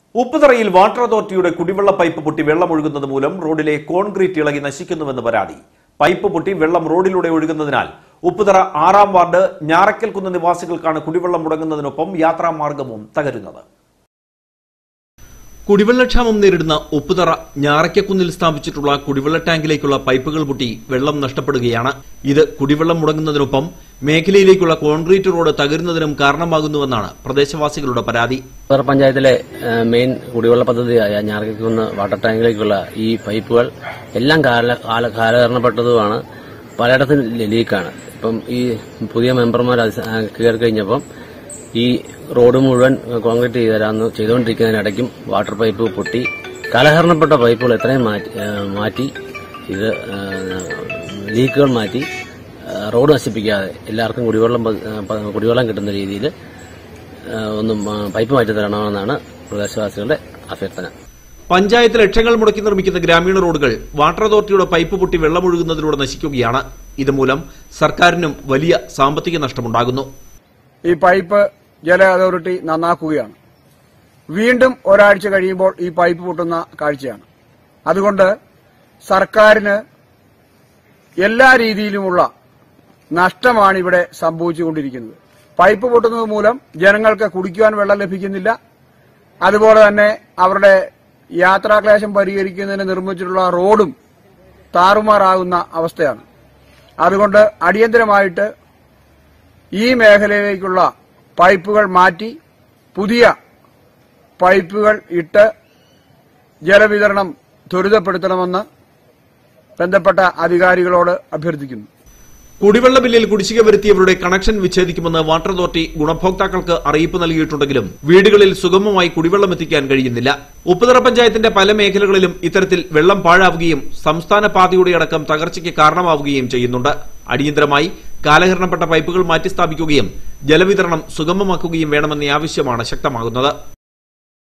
ഉപ്പുതറയിൽ water അതോറിറ്റിയുടെ കുടിവെള്ള pipe പൊട്ടി വെള്ളമൊഴുകുന്നത് മൂലം റോഡിലെ കോൺക്രീറ്റ് ഇളകി നശിക്കുന്നുവെന്ന് പരാതി പൈപ്പ് പൊട്ടി വെള്ളം റോഡിലൂടെ ഒഴുകുന്നതിനാൽ ഉപ്പുതറ ആറാം വാർഡ് ഞാറക്കൽ കുന്ന് നിവാസികൾക്കാണ് കുടിവെള്ളം മുടങ്ങുന്നതിനൊപ്പം യാത്രാമാർഗവും തകരുന്നത് കുടിവെള്ളക്ഷാമം നേരിടുന്ന ഉപ്പുതറ ഞാറയ്ക്കക്കുന്നിൽ സ്ഥാപിച്ചിട്ടുള്ള കുടിവെള്ള ടാങ്കിലേക്കുള്ള പൈപ്പുകൾ പൊട്ടി വെള്ളം നഷ്ടപ്പെടുകയാണ് ഇത് കുടിവെള്ളം മുടങ്ങുന്നതിനൊപ്പം മേഖലയിലേക്കുള്ള കോൺക്രീറ്റ് റോഡ് തകരുന്നതിനും കാരണമാകുന്നുവെന്നാണ് പ്രദേശവാസികളുടെ പരാതി ഉത്തർ പഞ്ചായത്തിലെ ഏഹ്, മെയിൻ കുടിവെള്ള പദ്ധതിയായ ഞാറക്കുന്ന് വാട്ടർ ടാങ്കിലേക്കുള്ള ഈ പൈപ്പുകൾ എല്ലാം കാല കാല- കാലഹരണപ്പെട്ടതുമാണ് പലയിടത്തും ലീക്കാണ് ഇപ്പം ഈ പുതിയ മെമ്പർമാർ അത് സ- കയറി കഴിഞ്ഞപ്പം ഈ റോഡ് മുഴുവൻ കോൺക്രീറ്റ് ചെയ്ത് തരാമെന്ന് ചെയ്തുകൊണ്ടിരിക്കുന്നതിനിടയ്ക്കും വാട്ടർ പൈപ്പ് പൊട്ടി കാലഹരണപ്പെട്ട പൈപ്പുകൾ എത്രയും മാറ്റി ഏഹ്, മാറ്റി ഇത് ഏഹ്, ലീക്കുകൾ മാറ്റി ഏഹ്, റോഡ് നശിപ്പിക്കാതെ എല്ലാവർക്കും കുടിവെള്ളം പ- പ- കുടിവെള്ളം കിട്ടുന്ന രീതിയിൽ ഏഹ് ഒന്നും ആ, പൈപ്പ് മാറ്റി തരണമെന്നാണ് പ്രദേശവാസികളുടെ അഭ്യർത്ഥന പഞ്ചായത്ത് ലക്ഷങ്ങൾ മുടക്കി നിർമ്മിക്കുന്ന ഗ്രാമീണ റോഡുകൾ വാട്ടർ അതോറിറ്റിയുടെ പൈപ്പ് പൊട്ടി വെള്ളമൊഴുകുന്നതിലൂടെ നശിക്കുകയാണ് ഇതുമൂലം സർക്കാരിനും വലിയ സാമ്പത്തിക നഷ്ടമുണ്ടാകുന്നു ഈ പൈപ്പ് ജല അതോറിറ്റി നന്നാക്കുകയാണ് വീണ്ടും ഒരാഴ്ച കഴിയുമ്പോൾ ഈ പൈപ്പ് പൊട്ടുന്ന കാഴ്ചയാണ് അതുകൊണ്ട് സർക്കാരിന് എല്ലാ രീതിയിലുമുള്ള നഷ്ടമാണ് ഇവിടെ സംഭവിച്ചുകൊണ്ടിരിക്കുന്നത് പൈപ്പ് പൊട്ടുന്നത് മൂലം ജനങ്ങൾക്ക് കുടിക്കുവാൻ വെള്ളം ലഭിക്കുന്നില്ല അതുപോലെ തന്നെ അവരുടെ യാത്രാക്ലേശം പരിഹരിക്കുന്നതിന് നിർമ്മിച്ചിട്ടുള്ള റോഡും താറുമാറാകുന്ന അവസ്ഥയാണ് അതുകൊണ്ട് അടിയന്തരമായിട്ട് ഈ മേഖലയിലേക്കുള്ള പൈപ്പുകൾ മാറ്റി പുതിയ പൈപ്പുകൾ ഇട്ട് ജലവിതരണം ത്വരിതപ്പെടുത്തണമെന്ന് ബന്ധപ്പെട്ട അധികാരികളോട് അഭ്യർത്ഥിക്കുന്നു കുടിവെള്ള ബില്ലിൽ കുടിശ്ശിക വരുത്തിയവരുടെ കണക്ഷൻ വിച്ഛേദിക്കുമെന്ന് വാട്ടർ അതോറിറ്റി ഗുണഭോക്താക്കൾക്ക് അറിയിപ്പ് നൽകിയിട്ടുണ്ടെങ്കിലും വീടുകളിൽ സുഗമമായി കുടിവെള്ളം എത്തിക്കാൻ കഴിയുന്നില്ല ഉപ്പുതറ പഞ്ചായത്തിന്റെ പല മേഖലകളിലും ഇത്തരത്തിൽ വെള്ളം പാഴാവുകയും സംസ്ഥാന പാതയുടെ അടക്കം തകർച്ചയ്ക്ക് കാരണമാവുകയും ചെയ്യുന്നുണ്ട് അടിയന്തരമായി കാലഹരണപ്പെട്ട പൈപ്പുകൾ മാറ്റി സ്ഥാപിക്കുകയും ജലവിതരണം സുഗമമാക്കുകയും വേണമെന്ന ആവശ്യമാണ് ശക്തമാകുന്നത്